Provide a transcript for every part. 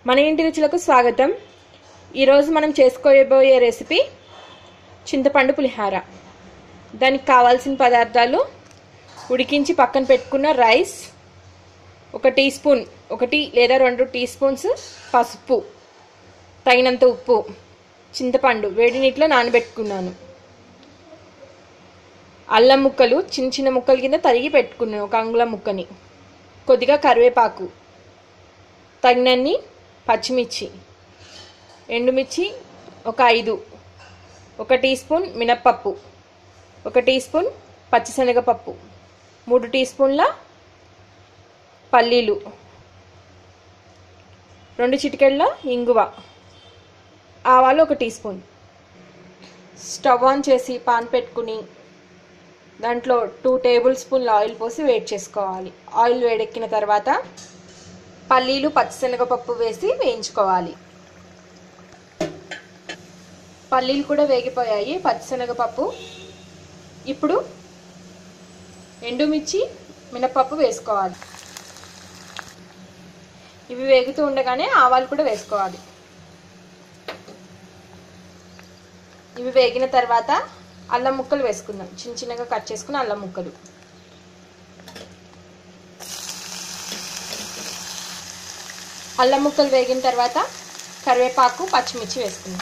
మన ఇంటి రుచులకు స్వాగతం ఈరోజు మనం చేసుకోబోయే రెసిపీ చింతపండు పులిహార దానికి కావాల్సిన పదార్థాలు ఉడికించి పక్కన పెట్టుకున్న రైస్ ఒక టీ స్పూన్ ఒకటి లేదా రెండు టీ స్పూన్స్ పసుపు తగినంత ఉప్పు చింతపండు వేడి నీటిలో నానబెట్టుకున్నాను అల్లం ముక్కలు చిన్న చిన్న ముక్కల కింద తరిగి పెట్టుకున్నాను ఒక అంగుళం ముక్కని కొద్దిగా కరివేపాకు తగినన్ని పచ్చిమిర్చి ఎండుమిర్చి ఒక ఐదు ఒక టీ స్పూన్ మినప్పప్పు ఒక టీ స్పూన్ పచ్చిశనగపప్పు మూడు టీ స్పూన్ల పల్లీలు రెండు చిటికెళ్ళ ఇంగువ ఆవాలు ఒక టీ స్పూన్ స్టవ్ ఆన్ చేసి పాన్ పెట్టుకుని దాంట్లో టూ టేబుల్ స్పూన్ల ఆయిల్ పోసి వేడి చేసుకోవాలి ఆయిల్ వేడెక్కిన తర్వాత పల్లీలు పచ్చిశనగపప్పు వేసి వేయించుకోవాలి పల్లీలు కూడా వేగిపోయాయి పచ్చిశనగపప్పు ఇప్పుడు ఎండుమిర్చి మినపప్పు వేసుకోవాలి ఇవి వేగుతూ ఉండగానే ఆవాలు కూడా వేసుకోవాలి ఇవి వేగిన తర్వాత అల్లం ముక్కలు వేసుకుందాం చిన్న చిన్నగా కట్ చేసుకుని అల్లం ముక్కలు అల్లం ముక్కలు వేగిన తర్వాత కరివేపాకు పచ్చిమిర్చి వేసుకుందాం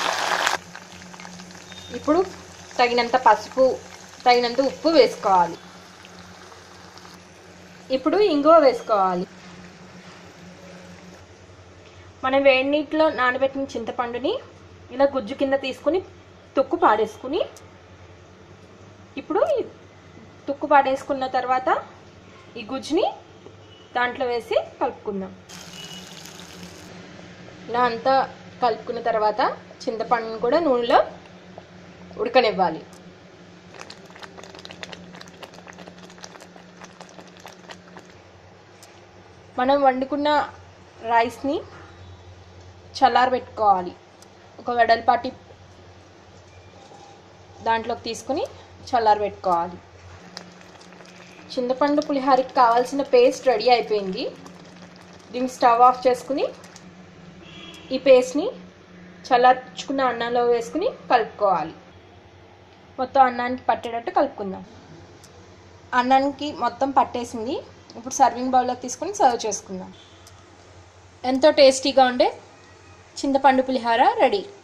ఇప్పుడు తగినంత పసుపు తగినంత ఉప్పు వేసుకోవాలి ఇప్పుడు ఇంగువ వేసుకోవాలి మనం వేడి నీటిలో నానబెట్టిన చింతపండుని ఇలా గుజ్జు కింద తీసుకుని తుక్కు పాడేసుకుని ఇప్పుడు తుక్కు పాడేసుకున్న తర్వాత ఈ గుజ్జుని దాంట్లో వేసి కలుపుకుందాం ఇలా అంతా కలుపుకున్న తర్వాత చింతపండుని కూడా నూనెలో ఉడకనివ్వాలి మనం వండుకున్న రైస్ని చల్లారబెట్టుకోవాలి ఒక వెడల్పాటి దాంట్లోకి తీసుకుని చల్లారబెట్టుకోవాలి చింతపండు పులిహారికి కావాల్సిన పేస్ట్ రెడీ అయిపోయింది దీన్ని స్టవ్ ఆఫ్ చేసుకుని ఈ పేస్ట్ని చల్లార్చుకున్న అన్నంలో వేసుకుని కలుపుకోవాలి మొత్తం అన్నానికి పట్టేటట్టు కలుపుకుందాం అన్నానికి మొత్తం పట్టేసింది ఇప్పుడు సర్వింగ్ బౌల్లోకి తీసుకుని సర్వ్ చేసుకుందాం ఎంతో టేస్టీగా ఉండే చింతపండు పులిహార రెడీ